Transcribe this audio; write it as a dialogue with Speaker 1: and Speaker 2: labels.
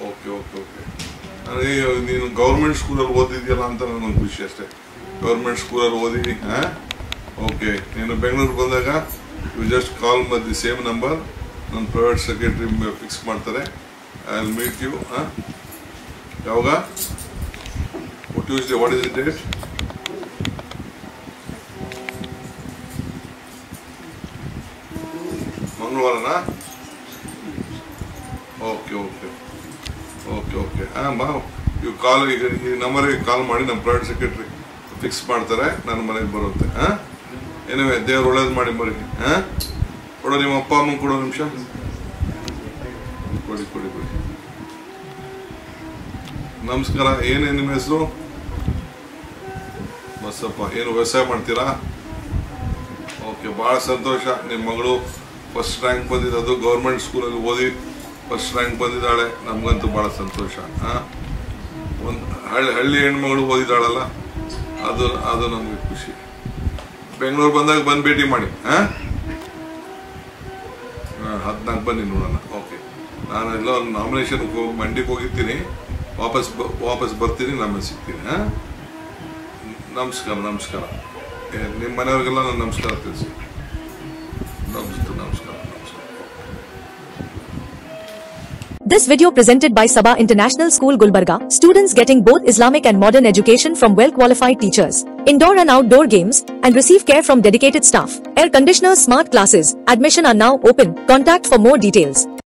Speaker 1: Okay okay okay ನನಗೆ ನೀನು government ಸ್ಕೂಲಲ್ಲಿ ಓದಿದ್ಯಲ್ಲ ಅಂತ ನನಗೊಂದು ಖುಷಿ ಅಷ್ಟೇ ಗೌರ್ಮೆಂಟ್ ಸ್ಕೂಲಲ್ಲಿ ಓದಿ ಹಾಂ ಓಕೆ ನೀನು ಬೆಂಗಳೂರಿಗೆ ಬಂದಾಗ you just call at the same number ನನ್ನ ಪ್ರೈವೇಟ್ ಸೆಕ್ರೆಟ್ರಿ ಫಿಕ್ಸ್ ಮಾಡ್ತಾರೆ ಐ ವಿಲ್ ಮೀಟ್ ಯು ಹಾಂ ಯಾವಾಗ Tuesday what is it date ಮಂಗಳವಾರನಾ ಓಕೆ ಓಕೆ ಓಕೆ ಓಕೆ ಹಾಂ ಬಾ ಇವು ಕಾಲ್ ಈಗ ಈ ನಂಬರಿಗೆ ಕಾಲ್ ಮಾಡಿ ನಮ್ಮ ಪ್ರೈವೇಟ್ ಸೆಕ್ರೆಟ್ರಿ ಫಿಕ್ಸ್ ಮಾಡ್ತಾರೆ ನನ್ನ ಮನೆಗೆ ಬರುತ್ತೆ ಹಾಂ ಏನಿವೆ ದೇವ್ರು ಒಳ್ಳೇದು ಮಾಡಿ ಮರಿ ಹಾಂ ಕೊಡೋ ನಿಮ್ಮ ಅಪ್ಪ ಅಮ್ಮ ಕೊಡೋ ನಿಮಿಷ ಕೊಡಿ ಕೊಡಿ ಕೊಡಿ ನಮಸ್ಕಾರ ಏನೇ ನಿಮ್ಮ ಹೆಸರು ಬಸಪ್ಪ ಏನು ವ್ಯವಸಾಯ ಮಾಡ್ತೀರಾ ಓಕೆ ಭಾಳ ಸಂತೋಷ ನಿಮ್ಮ ಮಗಳು ಫಸ್ಟ್ ರ್ಯಾಂಕ್ ಬಂದಿದ್ದು ಗೌರ್ಮೆಂಟ್ ಸ್ಕೂಲಲ್ಲಿ ಓದಿ ಫಸ್ಟ್ ರ್ಯಾಂಕ್ ಬಂದಿದ್ದಾಳೆ ನಮಗಂತೂ ಭಾಳ ಸಂತೋಷ ಹಾಂ ಒಂದು ಹಳ್ಳಿ ಹಳ್ಳಿ ಹೆಣ್ಮಗಳು ಓದಿದ್ದಾಳಲ್ಲ ಅದು ಅದು ನಮಗೆ ಖುಷಿ ಬೆಂಗಳೂರು ಬಂದಾಗ ಬಂದು ಭೇಟಿ ಮಾಡಿ ಹಾಂ ಹದಿನಾಲ್ಕು ಬನ್ನಿ ನೋಡೋಣ ಓಕೆ ನಾನು ಎಲ್ಲ ಒಂದು ನಾಮಿನೇಷನ್ ಮಂಡಿಗೆ ಹೋಗಿರ್ತೀನಿ ವಾಪಸ್ ಬ ವಾಪಸ್ ಬರ್ತೀನಿ ಆಮೇಲೆ ಸಿಗ್ತೀನಿ ಹಾಂ ನಮಸ್ಕಾರ ನಮಸ್ಕಾರ ಏ, ನಿಮ್ಮ ಮನೆಯವ್ರಿಗೆಲ್ಲ ನಾನು ನಮಸ್ಕಾರ ತಿಳಿಸಿ ನಮಸ್ತೆ ನಮಸ್ಕಾರ ನಮಸ್ಕಾರ
Speaker 2: This video presented by Sabah International School Gulbarga, students getting both Islamic and modern education from well-qualified teachers, indoor and outdoor games, and receive care from dedicated staff. Air conditioners, smart classes, admission are now open. Contact for more details.